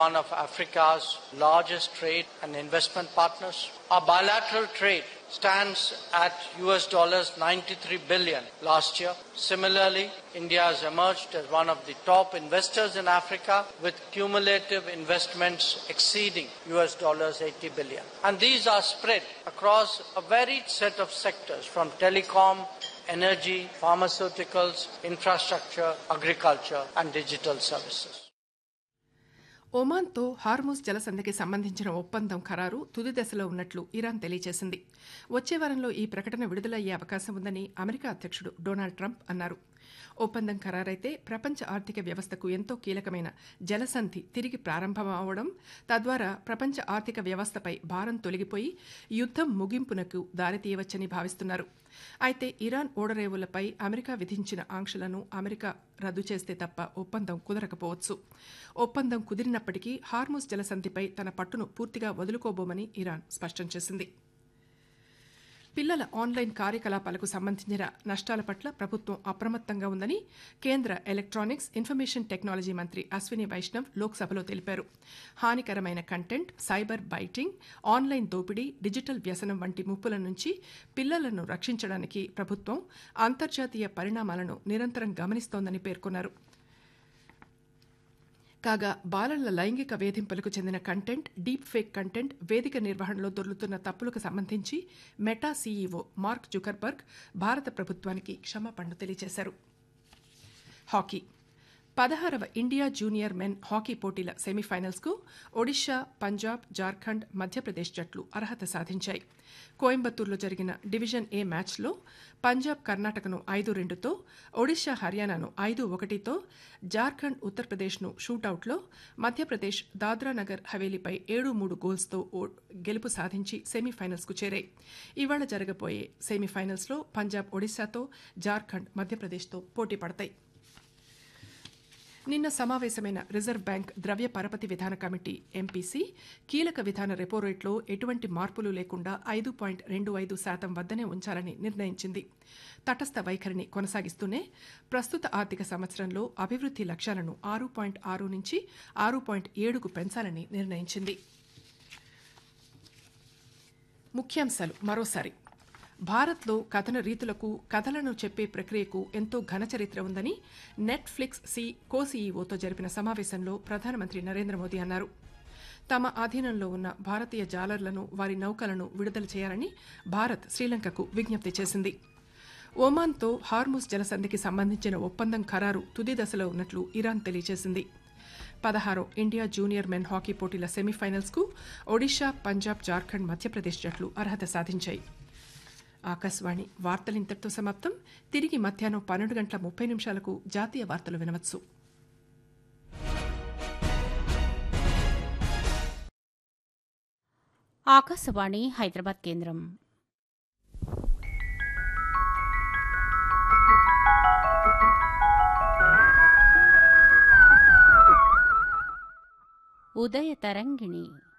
one of Africa's largest trade and investment partners. Our bilateral trade stands at US dollars 93 billion last year. Similarly, India has emerged as one of the top investors in Africa with cumulative investments exceeding US dollars 80 billion. And these are spread across a varied set of sectors from telecom, energy, pharmaceuticals, infrastructure, agriculture and digital services. ఒమాన్తో Hormuz జలసంధికి సంబంధించిన ఒప్పందం ఖరారు తుది దశలో ఉన్నట్లు Iran తెలియజేసింది వచ్చే వారంలో ఈ ప్రకటన విడుదలయ్యే అవకాశం ఉందని అమెరికా అధ్యక్షుడు డొనాల్డ్ ట్రంప్ అన్నారు ఒప్పందం ఖరారైతే ప్రపంచ ఆర్థిక వ్యవస్థకు ఎంతో కీలకమైన జలసంధి తిరిగి ప్రారంభమవడం తద్వారా ప్రపంచ ఆర్థిక వ్యవస్థపై భారం తొలగిపోయి యుద్దం ముగింపునకు దారితీయవచ్చని భావిస్తున్నారు అయితే ఇరాన్ ఓడరేవులపై అమెరికా విధించిన ఆంక్షలను అమెరికా రద్దు చేస్తే తప్ప ఒప్పందం కుదరకపోవచ్చు ఒప్పందం కుదిరినప్పటికీ హార్ముజ్ జలసంధిపై తన పట్టును పూర్తిగా వదులుకోబోమని ఇరాన్ స్పష్టం చేసింది పిల్లల ఆన్లైన్ కార్యకలాపాలకు సంబంధించిన నష్టాల పట్ల ప్రభుత్వం అప్రమత్తంగా ఉందని కేంద్ర ఎలక్ట్రానిక్స్ ఇన్ఫర్మేషన్ టెక్నాలజీ మంత్రి అశ్విని వైష్ణవ్ లోక్సభలో తెలిపారు హానికరమైన కంటెంట్ సైబర్ బైటింగ్ ఆన్లైన్ దోపిడీ డిజిటల్ వ్యసనం వంటి ముప్పుల నుంచి పిల్లలను రక్షించడానికి ప్రభుత్వం అంతర్జాతీయ పరిణామాలను నిరంతరం గమనిస్తోందని పేర్కొన్నారు కాగా బాలల లైంగిక వేధింపులకు చెందిన కంటెంట్ డీప్ ఫేక్ కంటెంట్ వేదిక నిర్వహణలో దొర్లుతున్న తప్పులకు సంబంధించి మెటా సీఈఓ మార్క్ జుకర్బర్గ్ భారత ప్రభుత్వానికి క్షమాపణలు తెలియజేశారు హాకీ పదహారవ ఇండియా జూనియర్ మెన్ హాకీ పోటీల సెమీఫైనల్స్కు ఒడిషా పంజాబ్ జార్ఖండ్ మధ్యప్రదేశ్ జట్లు అర్హత సాధించాయి కోయంబత్తూరులో జరిగిన డివిజన్ ఏ మ్యాచ్లో పంజాబ్ కర్ణాటకను ఐదు రెండుతో ఒడిషా హర్యానాను ఐదు ఒకటితో జార్ఖండ్ ఉత్తరప్రదేశ్ను షూటౌట్లో మధ్యప్రదేశ్ దాద్రానగర్ హవేలీపై ఏడు మూడు గోల్స్తో గెలుపు సాధించి సెమీఫైనల్స్కు చేరాయి ఇవాళ జరగబోయే సెమీఫైనల్స్లో పంజాబ్ ఒడిశాతో జార్ఖండ్ మధ్యప్రదేశ్తో పోటీ పడతాయి నిన్న సమావేశమైన రిజర్వ్ బ్యాంక్ ద్రవ్య పరపతి విధాన కమిటీ ఎంపీసీ కీలక విధాన రెపో రేట్లో ఎటువంటి మార్పులు లేకుండా ఐదు పాయింట్ రెండు ఐదు శాతం వద్దనే ఉంచాలని నిర్ణయించింది తటస్థ వైఖరిని కొనసాగిస్తూనే ప్రస్తుత ఆర్థిక సంవత్సరంలో అభివృద్ది లక్ష్యాలను ఆరు పాయింట్ ఆరు నుంచి ఆరు పాయింట్ ఏడుకు పెంచాలని నిర్ణయించింది ముఖ్యాంశాలు మరోసారి భారత్లో కథన రీతులకు కథలను చెప్పే ప్రక్రియకు ఎంతో ఘన చరిత్ర ఉందని నెట్ఫ్లిక్స్ సి కో సీఈఓతో జరిపిన సమావేశంలో ప్రధానమంత్రి నరేంద్ర మోదీ అన్నారు తమ ఆధీనంలో ఉన్న భారతీయ జాలర్లను వారి నౌకలను విడుదల చేయాలని భారత్ శ్రీలంకకు విజ్ఞప్తి చేసింది ఒమాన్తో హార్ముస్ జలసంధికి సంబంధించిన ఒప్పందం ఖరారు తుది దశలో ఉన్నట్లు ఇరాన్ తెలియజేసింది పదహారో ఇండియా జూనియర్ మెన్ హాకీ పోటీల సెమీఫైనల్స్కు ఒడిషా పంజాబ్ జార్ఖండ్ మధ్యప్రదేశ్ జట్లు అర్హత సాధించాయి ఆకాశవాణి వార్తలు ఇంతటితో సమాప్తం తిరిగి మధ్యాహ్నం పన్నెండు గంటల ముప్పై నిమిషాలకు జాతీయ వార్తలు వినవచ్చు ఆకాశవాణి హైదరాబాద్ కేంద్రం ఉదయ తరంగిణి